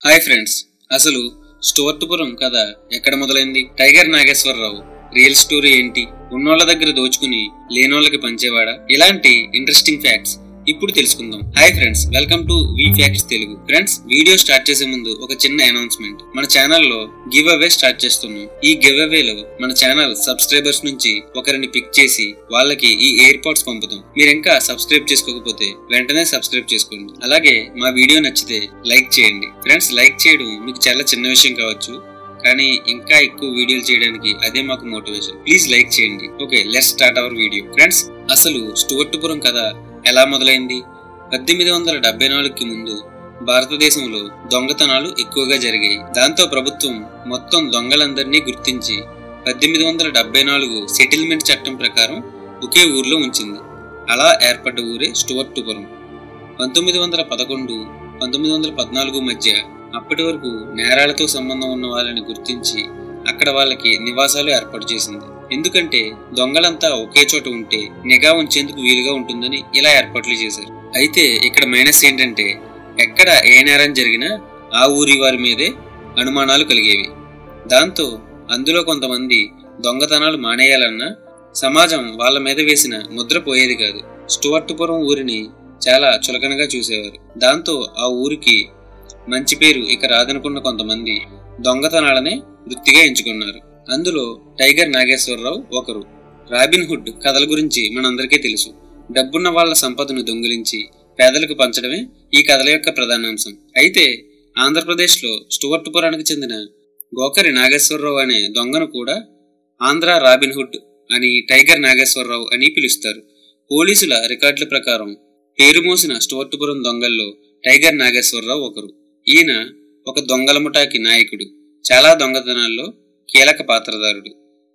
hi friends అసలు స్టోర్టుపురం కథ ఎక్కడ మొదలైంది టైగర్ నాగేశ్వరరావు రియల్ స్టోరీ ఏంటి ఉన్నోళ్ళ దగ్గర దోచుకుని లేనోళ్ళకి పంచేవాడా ఇలాంటి ఇంట్రెస్టింగ్ ఫ్యాక్ట్స్ ఇప్పుడు తెలుసుకుందాం hi friends welcome to V facts Telugu friends video start చేసే ముందు ఒక చిన్న అనౌన్స్మెంట్ మన ఛానల్లో గివ్ అవే స్టార్ట్ చేస్తున్నాం ఈ గివ్ అవేలో మన ఛానల్ సబ్స్క్రైబర్స్ నుంచి ఒకరిని పిక్ చేసి వాళ్ళకి ఈ ఎయిర్ పాడ్స్ పంపుతాం మీరు ఇంకా సబ్స్క్రైబ్ చేసుకోకపోతే వెంటనే సబ్స్క్రైబ్ చేసుకోండి అలాగే మా వీడియో నచ్చితే లైక్ చేయండి ఫ్రెండ్స్ లైక్ చేయడం మీకు చాలా చిన్న విషయం కావచ్చు కానీ ఇంకా ఎక్కువ వీడియోలు చేయడానికి అదే మాకు మోటివేషన్ ప్లీజ్ లైక్ చేయండి okay let start our video friends అసలు స్టువర్టుపురం కథ ఎలా మొదలైంది పద్దెనిమిది వందల డెబ్బై నాలుగుకి ముందు భారతదేశంలో దొంగతనాలు ఎక్కువగా జరిగాయి దాంతో ప్రభుత్వం మొత్తం దొంగలందరినీ గుర్తించి పద్దెనిమిది వందల డెబ్బై నాలుగు సెటిల్మెంట్ చట్టం ప్రకారం ఒకే ఊర్లో ఉంచింది అలా ఏర్పడ్డ ఊరే స్టువర్టుపురం పంతొమ్మిది వందల పదకొండు పంతొమ్మిది వందల పద్నాలుగు మధ్య అప్పటి వరకు నేరాలతో సంబంధం ఉన్న వాళ్ళని గుర్తించి అక్కడ వాళ్ళకి నివాసాలు ఏర్పాటు చేసింది ఎందుకంటే దొంగలంతా ఒకే చోట ఉంటే నిఘా ఉంచేందుకు వీలుగా ఉంటుందని ఇలా ఏర్పాట్లు చేశారు అయితే ఇక్కడ మైనస్ ఏంటంటే ఎక్కడ ఏ నేరం జరిగినా ఆ ఊరి వారి మీదే అనుమానాలు కలిగేవి దాంతో అందులో కొంతమంది దొంగతనాలు మానేయాలన్నా సమాజం వాళ్ళ మీద వేసిన ముద్ర పోయేది కాదు స్టువర్టుపురం ఊరిని చాలా చులకనగా చూసేవారు దాంతో ఆ ఊరికి మంచి పేరు ఇక రాదనుకున్న కొంతమంది దొంగతనాలనే వృత్తిగా ఎంచుకున్నారు అందులో టైగర్ నాగేశ్వరరావు ఒకరు రాబిన్ హుడ్ కథల గురించి మనందరికీ తెలుసు డబ్బున్న వాళ్ళ సంపదను దొంగిలించి పేదలకు పంచడమే ఈ కథల యొక్క ప్రధానాంశం అయితే ఆంధ్రప్రదేశ్లో స్టువర్టుపురానికి చెందిన గోకరి నాగేశ్వరరావు అనే దొంగను కూడా ఆంధ్ర రాబిన్ హుడ్ అని టైగర్ నాగేశ్వరరావు అని పిలుస్తారు పోలీసుల రికార్డుల ప్రకారం పేరు మోసిన స్టువర్టుపురం దొంగల్లో టైగర్ నాగేశ్వరరావు ఒకరు ఈయన ఒక దొంగల ముఠాకి నాయకుడు చాలా దొంగతనాల్లో కీలక పాత్రధారుడు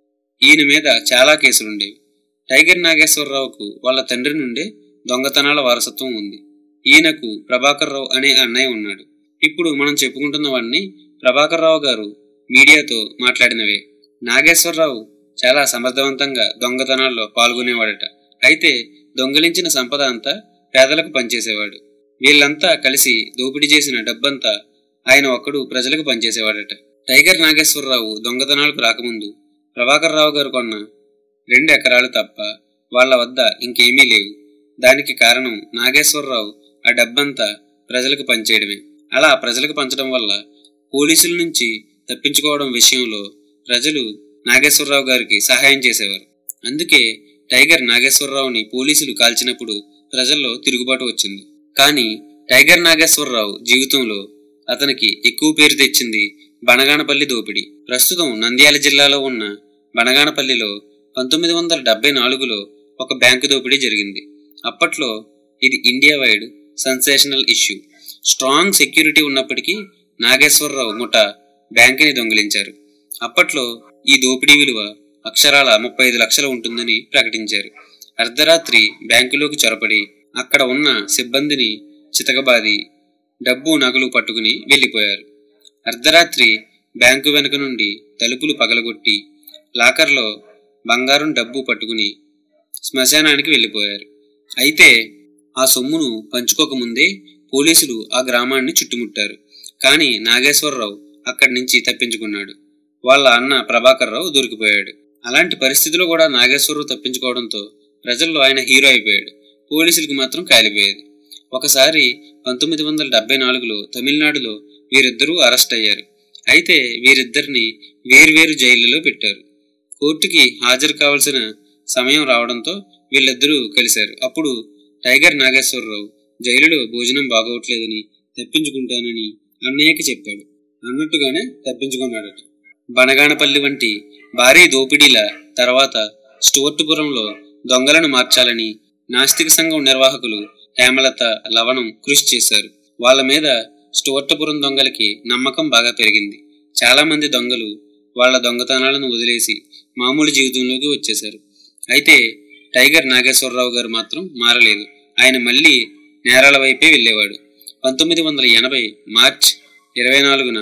ఈయన మీద చాలా కేసులుండేవి టైగర్ నాగేశ్వరరావుకు వాళ్ళ తండ్రి నుండే దొంగతనాల వారసత్వం ఉంది ఈయనకు ప్రభాకర్ రావు అనే అన్నయ్య ఉన్నాడు ఇప్పుడు మనం చెప్పుకుంటున్నవన్నీ ప్రభాకర్ రావు గారు మీడియాతో మాట్లాడినవే నాగేశ్వరరావు చాలా సమర్థవంతంగా దొంగతనాల్లో పాల్గొనేవాడట అయితే దొంగిలించిన సంపద అంతా పేదలకు పనిచేసేవాడు వీళ్ళంతా కలిసి దోపిడీ చేసిన డబ్బంతా ఆయన ఒక్కడు ప్రజలకు పనిచేసేవాడట టైగర్ నాగేశ్వరరావు దొంగతనాలకు రాకముందు ప్రభాకర్ రావు గారు కొన్న రెండు ఎకరాలు తప్ప వాళ్ళ వద్ద ఇంకేమీ లేవు దానికి కారణం నాగేశ్వరరావు ఆ డబ్బంతా ప్రజలకు పంచేయడమే అలా ప్రజలకు పంచడం వల్ల పోలీసుల నుంచి తప్పించుకోవడం విషయంలో ప్రజలు నాగేశ్వరరావు గారికి సహాయం చేసేవారు అందుకే టైగర్ నాగేశ్వరరావుని పోలీసులు కాల్చినప్పుడు ప్రజల్లో తిరుగుబాటు వచ్చింది కానీ టైగర్ నాగేశ్వరరావు జీవితంలో అతనికి ఎక్కువ పేరు తెచ్చింది బనగానపల్లి దోపిడీ ప్రస్తుతం నంద్యాల జిల్లాలో ఉన్న బనగానపల్లిలో పంతొమ్మిది వందల డెబ్బై నాలుగులో ఒక బ్యాంకు దోపిడీ జరిగింది అప్పట్లో ఇది India wide sensational issue strong security ఉన్నప్పటికీ నాగేశ్వరరావు ముఠ బ్యాంకుని దొంగిలించారు అప్పట్లో ఈ దోపిడీ విలువ అక్షరాల ముప్పై ఐదు లక్షలు ఉంటుందని ప్రకటించారు అర్ధరాత్రి బ్యాంకులోకి చొరపడి అక్కడ ఉన్న సిబ్బందిని చితకబాది డబ్బు నగలు పట్టుకుని వెళ్ళిపోయారు అర్ధరాత్రి బ్యాంకు వెనుక నుండి తలుపులు పగలగొట్టి లాకర్లో బంగారం డబ్బు పట్టుకుని శ్మశానానికి వెళ్ళిపోయారు అయితే ఆ సొమ్మును పంచుకోకముందే పోలీసులు ఆ గ్రామాన్ని చుట్టుముట్టారు కానీ నాగేశ్వరరావు అక్కడి నుంచి తప్పించుకున్నాడు వాళ్ళ అన్న ప్రభాకర్ రావు దొరికిపోయాడు అలాంటి పరిస్థితిలో కూడా నాగేశ్వరరావు తప్పించుకోవడంతో ప్రజల్లో ఆయన హీరో అయిపోయాడు పోలీసులకు మాత్రం కాలిపోయేది ఒకసారి పంతొమ్మిది వందల డెబ్బై నాలుగులో తమిళనాడులో వీరిద్దరూ అరెస్ట్ అయ్యారు అయితే వీరిద్దరిని వేర్వేరు జైళ్లలో పెట్టారు కోర్టుకి హాజరు కావాల్సిన సమయం రావడంతో వీళ్ళిద్దరూ కలిశారు అప్పుడు టైగర్ నాగేశ్వరరావు జైలులో భోజనం బాగోట్లేదని తప్పించుకుంటానని అన్నయ్యకి చెప్పాడు అన్నట్టుగానే తప్పించుకున్నాడట బనగానపల్లి వంటి భారీ దోపిడీల తర్వాత స్టువర్టుపురంలో దొంగలను మార్చాలని నాస్తిక సంఘం నిర్వాహకులు హేమలత లవణం కృషి చేశారు వాళ్ళ మీద స్టువర్టపురం దొంగలకి నమ్మకం బాగా పెరిగింది చాలా మంది దొంగలు వాళ్ళ దొంగతనాలను వదిలేసి మామూలు జీవితంలోకి వచ్చేశారు అయితే టైగర్ నాగేశ్వరరావు గారు మాత్రం మారలేదు ఆయన మళ్ళీ నేరాల వైపే వెళ్ళేవాడు పంతొమ్మిది వందల ఎనభై మార్చ్ ఇరవై నాలుగున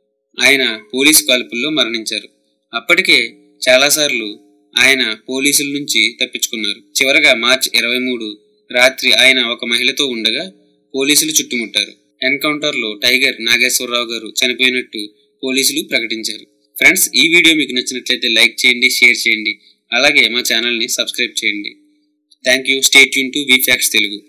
ఆయన పోలీసు కాల్పుల్లో మరణించారు అప్పటికే చాలాసార్లు ఆయన పోలీసుల నుంచి తప్పించుకున్నారు చివరగా మార్చి ఇరవై మూడు రాత్రి ఆయన ఒక మహిళతో ఉండగా పోలీసులు చుట్టుముట్టారు ఎన్కౌంటర్లో టైగర్ నాగేశ్వరరావు గారు చనిపోయినట్టు పోలీసులు ప్రకటించారు ఫ్రెండ్స్ ఈ వీడియో మీకు నచ్చినట్లయితే లైక్ చేయండి షేర్ చేయండి అలాగే మా ఛానల్ని సబ్స్క్రైబ్ చేయండి థ్యాంక్ యూ స్టేట్ యూన్ టు వి ఫ్యాక్ట్స్ తెలుగు